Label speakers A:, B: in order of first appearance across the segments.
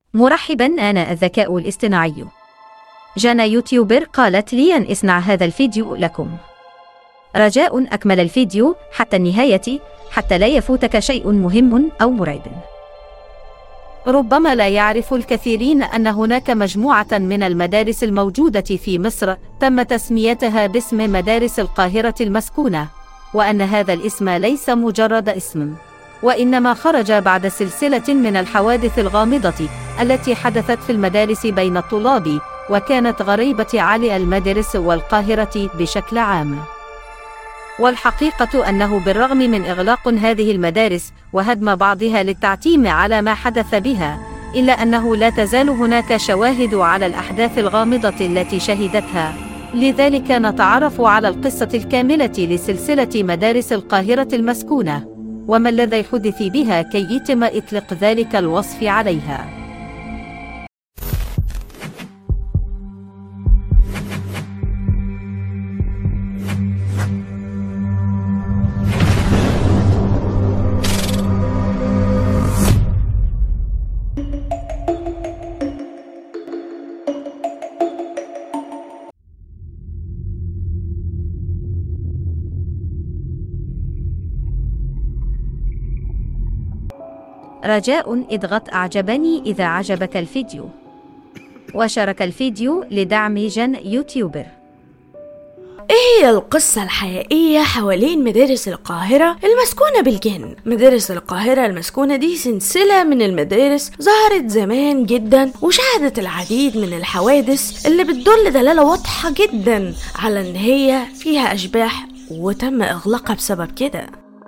A: مرحبا أنا الذكاء الاصطناعي جانا يوتيوبر قالت لي أن اصنع هذا الفيديو لكم رجاء أكمل الفيديو حتى النهاية حتى لا يفوتك شيء مهم أو مرعب
B: ربما لا يعرف الكثيرين أن هناك مجموعة من المدارس الموجودة في مصر تم تسميتها باسم مدارس القاهرة المسكونة وأن هذا الاسم ليس مجرد اسم وإنما خرج بعد سلسلة من الحوادث الغامضة التي حدثت في المدارس بين الطلاب وكانت غريبة على المدارس والقاهرة بشكل عام والحقيقة أنه بالرغم من إغلاق هذه المدارس وهدم بعضها للتعتيم على ما حدث بها إلا أنه لا تزال هناك شواهد على الأحداث الغامضة التي شهدتها لذلك نتعرف على القصة الكاملة لسلسلة مدارس القاهرة المسكونة وما الذي حدث بها كي يتم إطلاق ذلك الوصف عليها
A: رجاء اضغط أعجبني إذا عجبك الفيديو وشارك الفيديو لدعم جن يوتيوبر
C: ايه هي القصة الحقيقية حوالين مدارس القاهرة المسكونة بالجن مدارس القاهرة المسكونة دي سلسلة من المدارس ظهرت زمان جدا وشهدت العديد من الحوادث اللي بتدل دلالة واضحة جدا على ان هي فيها اشباح وتم اغلاقها بسبب كده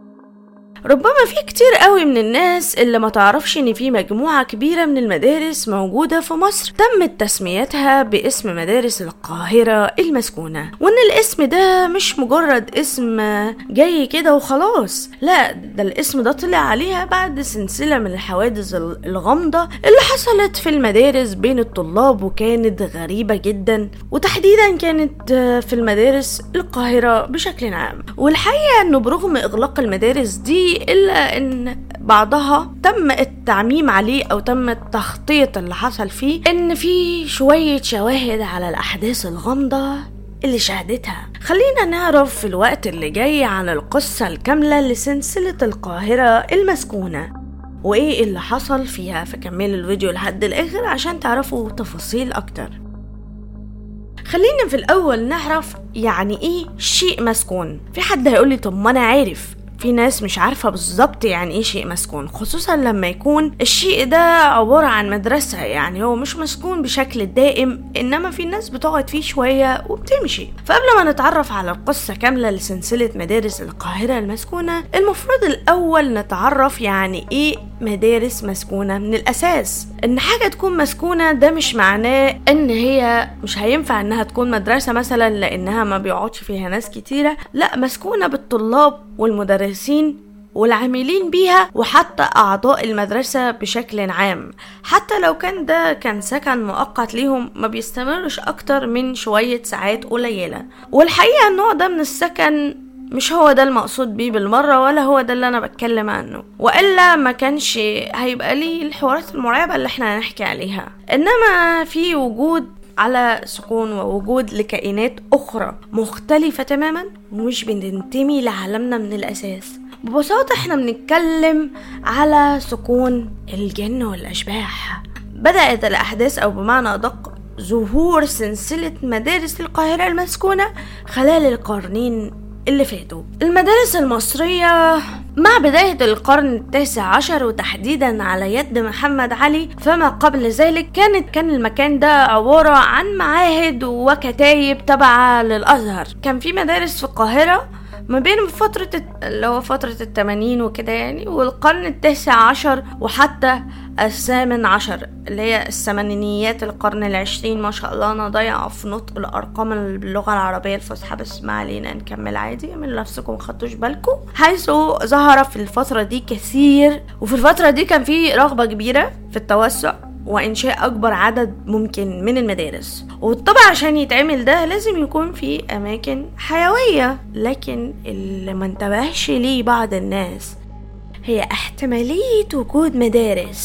C: ربما في كتير قوي من الناس اللي ما تعرفش ان في مجموعة كبيرة من المدارس موجودة في مصر تمت تسميتها باسم مدارس القاهرة المسكونة وان الاسم ده مش مجرد اسم جاي كده وخلاص لا ده الاسم ده طلع عليها بعد سلسلة من الحوادث الغامضة اللي حصلت في المدارس بين الطلاب وكانت غريبة جدا وتحديدا كانت في المدارس القاهرة بشكل عام والحقيقة انه برغم اغلاق المدارس دي إلا إن بعضها تم التعميم عليه أو تم التخطيط اللي حصل فيه إن في شوية شواهد على الأحداث الغامضة اللي شهدتها خلينا نعرف في الوقت اللي جاي عن القصة الكاملة لسلسلة القاهرة المسكونة وإيه اللي حصل فيها فكملوا الفيديو لحد الآخر عشان تعرفوا تفاصيل أكتر خلينا في الأول نعرف يعني إيه شيء مسكون في حد هيقولي طب ما أنا عارف في ناس مش عارفة بالظبط يعني ايه شيء مسكون خصوصا لما يكون الشيء ده عبارة عن مدرسة يعني هو مش مسكون بشكل دائم انما في ناس بتقعد فيه شوية وبتمشي فقبل ما نتعرف على القصة كاملة لسلسلة مدارس القاهرة المسكونة المفروض الاول نتعرف يعني ايه مدارس مسكونة من الاساس ان حاجة تكون مسكونة ده مش معناه ان هي مش هينفع انها تكون مدرسة مثلا لانها ما بيقعدش فيها ناس كتيرة لا مسكونة بالطلاب والمدرسين والعاملين بيها وحتى أعضاء المدرسة بشكل عام حتى لو كان ده كان سكن مؤقت ليهم ما بيستمرش أكتر من شوية ساعات قليلة والحقيقة النوع ده من السكن مش هو ده المقصود بيه بالمرة ولا هو ده اللي أنا بتكلم عنه وإلا ما كانش هيبقى ليه الحوارات المرعبة اللي احنا هنحكي عليها إنما في وجود على سكون ووجود لكائنات أخرى مختلفة تماما ومش بننتمي لعالمنا من الأساس ببساطة احنا بنتكلم على سكون الجن والأشباح بدأت الأحداث أو بمعنى أدق ظهور سلسلة مدارس القاهرة المسكونة خلال القرنين اللي فاتوا المدارس المصرية مع بداية القرن التاسع عشر وتحديدا على يد محمد علي فما قبل ذلك كانت كان المكان ده عبارة عن معاهد وكتايب تابعة للأزهر كان في مدارس في القاهرة ما بين فترة اللي هو فترة التمانين وكده يعني والقرن التاسع عشر وحتى الثامن عشر اللي هي الثمانينيات القرن العشرين ما شاء الله انا ضايعة في نطق الارقام باللغة العربية الفصحى بس ما علينا نكمل عادي من نفسكم خدتوش بالكم حيث ظهر في الفترة دي كثير وفي الفترة دي كان في رغبة كبيرة في التوسع وإنشاء أكبر عدد ممكن من المدارس وطبعا عشان يتعمل ده لازم يكون في أماكن حيوية لكن اللي ما انتبهش ليه بعض الناس هي احتمالية وجود مدارس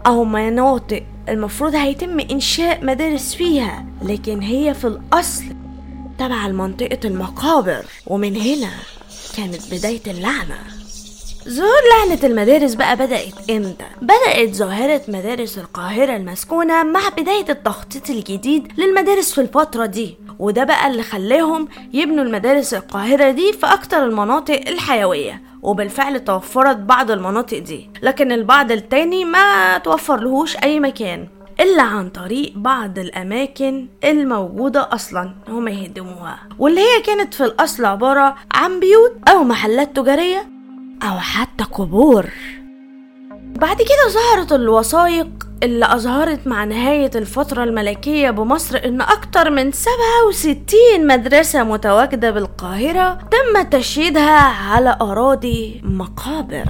C: أو مناطق المفروض هيتم إنشاء مدارس فيها لكن هي في الأصل تبع منطقة المقابر ومن هنا كانت بداية اللعنة ظهور لعنة المدارس بقى بدأت امتى؟ بدأت ظاهرة مدارس القاهرة المسكونة مع بداية التخطيط الجديد للمدارس في الفترة دي وده بقى اللي خلاهم يبنوا المدارس القاهرة دي في أكتر المناطق الحيوية وبالفعل توفرت بعض المناطق دي لكن البعض التاني ما توفر لهوش أي مكان إلا عن طريق بعض الأماكن الموجودة أصلا هما يهدموها واللي هي كانت في الأصل عبارة عن بيوت أو محلات تجارية أو حتى قبور بعد كده ظهرت الوثائق اللي أظهرت مع نهاية الفترة الملكية بمصر إن أكتر من 67 مدرسة متواجدة بالقاهرة تم تشييدها على أراضي مقابر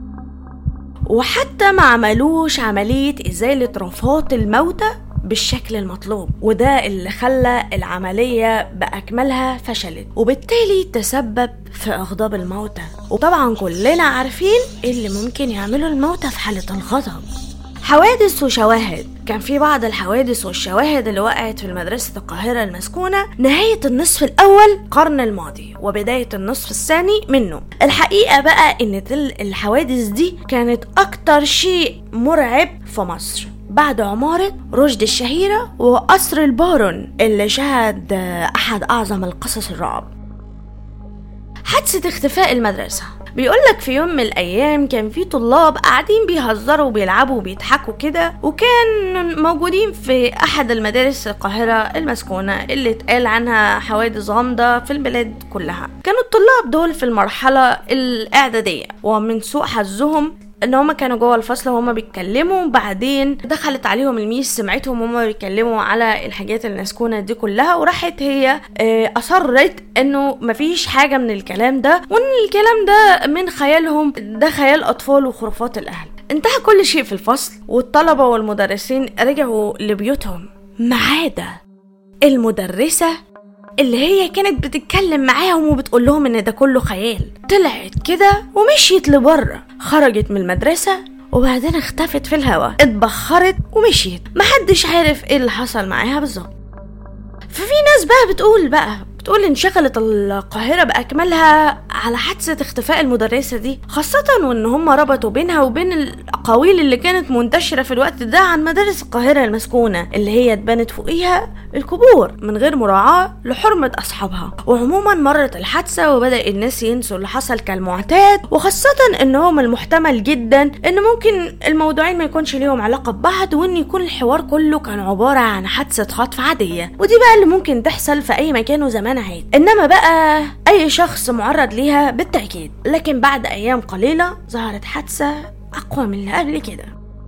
C: وحتى ما عملوش عملية إزالة رفات الموتى بالشكل المطلوب وده اللي خلى العملية بأكملها فشلت وبالتالي تسبب في أغضاب الموتى وطبعا كلنا عارفين إيه اللي ممكن يعمله الموتى في حالة الغضب حوادث وشواهد كان في بعض الحوادث والشواهد اللي وقعت في مدرسة القاهرة المسكونة نهاية النصف الأول قرن الماضي وبداية النصف الثاني منه الحقيقة بقى إن تل الحوادث دي كانت أكتر شيء مرعب في مصر بعد عمارة رشد الشهيرة وقصر البارون اللي شهد أحد أعظم القصص الرعب حادثة اختفاء المدرسة بيقولك في يوم من الأيام كان في طلاب قاعدين بيهزروا وبيلعبوا وبيضحكوا كده وكان موجودين في أحد المدارس القاهرة المسكونة اللي اتقال عنها حوادث غامضة في البلاد كلها كانوا الطلاب دول في المرحلة الإعدادية ومن سوء حظهم ان هما كانوا جوه الفصل وهما بيتكلموا وبعدين دخلت عليهم الميس سمعتهم وهما بيتكلموا على الحاجات المسكونه دي كلها وراحت هي آه، اصرت انه مفيش حاجه من الكلام ده وان الكلام ده من خيالهم ده خيال اطفال وخرافات الاهل انتهى كل شيء في الفصل والطلبه والمدرسين رجعوا لبيوتهم ما عدا المدرسه اللي هي كانت بتتكلم معاهم وبتقول لهم ان ده كله خيال طلعت كده ومشيت لبره خرجت من المدرسة وبعدين اختفت في الهواء اتبخرت ومشيت محدش عارف ايه اللي حصل معاها بالظبط ففي ناس بقى بتقول بقى بتقول انشغلت القاهرة بأكملها على حادثة اختفاء المدرسة دي خاصة وان هم ربطوا بينها وبين الأقاويل اللي كانت منتشرة في الوقت ده عن مدارس القاهرة المسكونة اللي هي اتبنت فوقيها القبور من غير مراعاة لحرمة أصحابها وعموما مرت الحادثة وبدأ الناس ينسوا اللي حصل كالمعتاد وخاصة ان هو من المحتمل جدا ان ممكن الموضوعين ما يكونش ليهم علاقة ببعض وان يكون الحوار كله كان عبارة عن حادثة خطف عادية ودي بقى اللي ممكن تحصل في أي مكان وزمان عادي إنما بقى أي شخص معرض ليها بالتأكيد لكن بعد أيام قليلة ظهرت حادثة أقوى من اللي قبل كده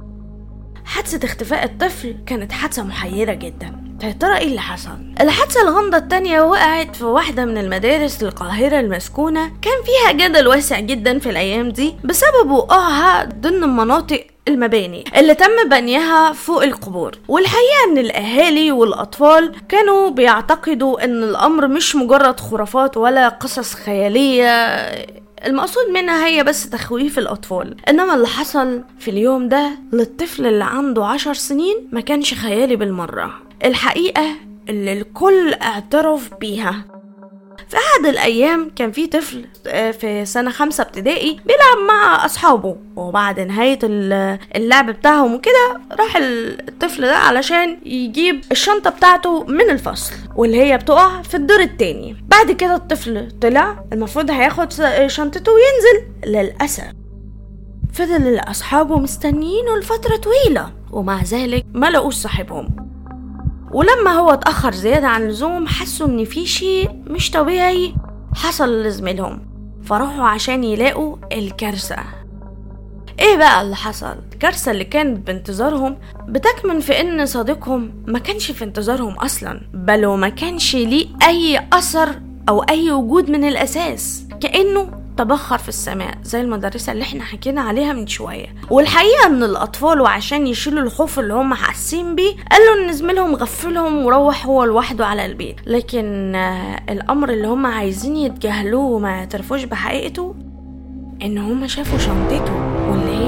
C: حادثة اختفاء الطفل كانت حادثة محيرة جدا يا ترى ايه اللي حصل الحادثة الغامضة التانية وقعت في واحدة من المدارس القاهرة المسكونة كان فيها جدل واسع جدا في الأيام دي بسبب وقوعها ضمن مناطق المباني اللي تم بنيها فوق القبور والحقيقة ان الاهالي والاطفال كانوا بيعتقدوا ان الامر مش مجرد خرافات ولا قصص خيالية المقصود منها هي بس تخويف الأطفال إنما اللي حصل في اليوم ده للطفل اللي عنده عشر سنين ما كانش خيالي بالمرة الحقيقة اللي الكل اعترف بيها في أحد الأيام كان في طفل آه، في سنة خمسة ابتدائي بيلعب مع أصحابه وبعد نهاية ال- اللعب بتاعهم وكده راح الطفل ده علشان يجيب الشنطة بتاعته من الفصل واللي هي بتقع في الدور التاني بعد كده الطفل طلع المفروض هياخد شنطته وينزل للأسف فضل أصحابه مستنيينه لفترة طويلة ومع ذلك ما لقوش صاحبهم ولما هو اتأخر زيادة عن اللزوم حسوا إن في شيء مش طبيعي حصل لزميلهم فراحوا عشان يلاقوا الكارثة ايه بقى اللي حصل الكارثة اللي كانت بانتظارهم بتكمن في ان صديقهم ما كانش في انتظارهم اصلا بل وما كانش ليه اي اثر او اي وجود من الاساس كانه تبخر في السماء زي المدرسة اللي احنا حكينا عليها من شوية والحقيقة ان الاطفال وعشان يشيلوا الخوف اللي هم حاسين بيه قالوا ان زميلهم غفلهم وروح هو لوحده على البيت لكن آه، الامر اللي هم عايزين يتجاهلوه وما يعترفوش بحقيقته ان هم شافوا شنطته واللي هي كانت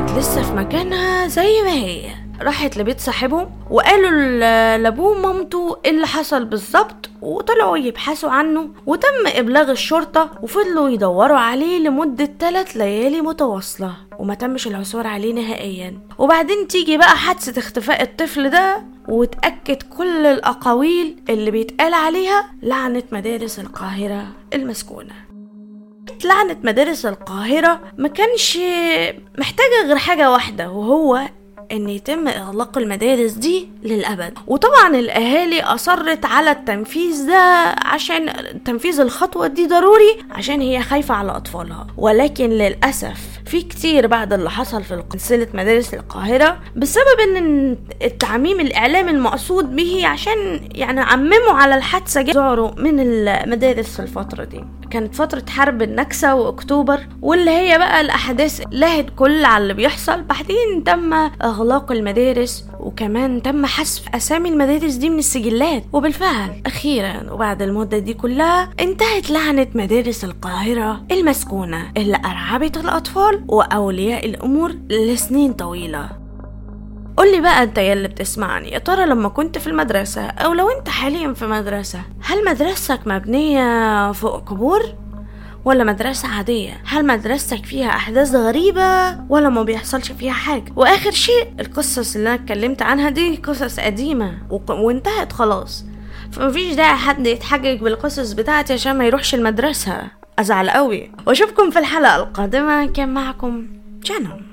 C: كانت لسه في مكانها زي ما هي راحت لبيت صاحبهم وقالوا ل- لابوه ومامته إيه اللي حصل بالظبط وطلعوا يبحثوا عنه وتم ابلاغ الشرطة وفضلوا يدوروا عليه لمدة ثلاث ليالي متواصلة وما تمش العثور عليه نهائيا وبعدين تيجي بقى حادثة اختفاء الطفل ده وتأكد كل الأقاويل اللي بيتقال عليها لعنة مدارس القاهرة المسكونة لعنة مدارس القاهرة ما كانش محتاجة غير حاجة واحدة وهو ان يتم اغلاق المدارس دي للابد وطبعا الاهالي اصرت على التنفيذ ده عشان تنفيذ الخطوه دي ضروري عشان هي خايفه على اطفالها ولكن للاسف في كتير بعد اللي حصل في سلسله مدارس القاهره بسبب ان التعميم الاعلامي المقصود به عشان يعني عمموا على الحادثه زعروا من المدارس في الفتره دي كانت فترة حرب النكسة وأكتوبر واللي هي بقى الأحداث لهت كل على اللي بيحصل بعدين تم إغلاق المدارس وكمان تم حذف أسامي المدارس دي من السجلات وبالفعل أخيرا وبعد المدة دي كلها انتهت لعنة مدارس القاهرة المسكونة اللي أرعبت الأطفال وأولياء الأمور لسنين طويلة قولي بقى انت يا اللي بتسمعني يا ترى لما كنت في المدرسة او لو انت حاليا في مدرسة هل مدرستك مبنية فوق قبور؟ ولا مدرسة عادية هل مدرستك فيها أحداث غريبة ولا ما بيحصلش فيها حاجة وآخر شيء القصص اللي أنا اتكلمت عنها دي قصص قديمة وق- وانتهت خلاص فمفيش داعي حد يتحجج بالقصص بتاعتي عشان ما يروحش المدرسة أزعل قوي وأشوفكم في الحلقة القادمة كان معكم جانون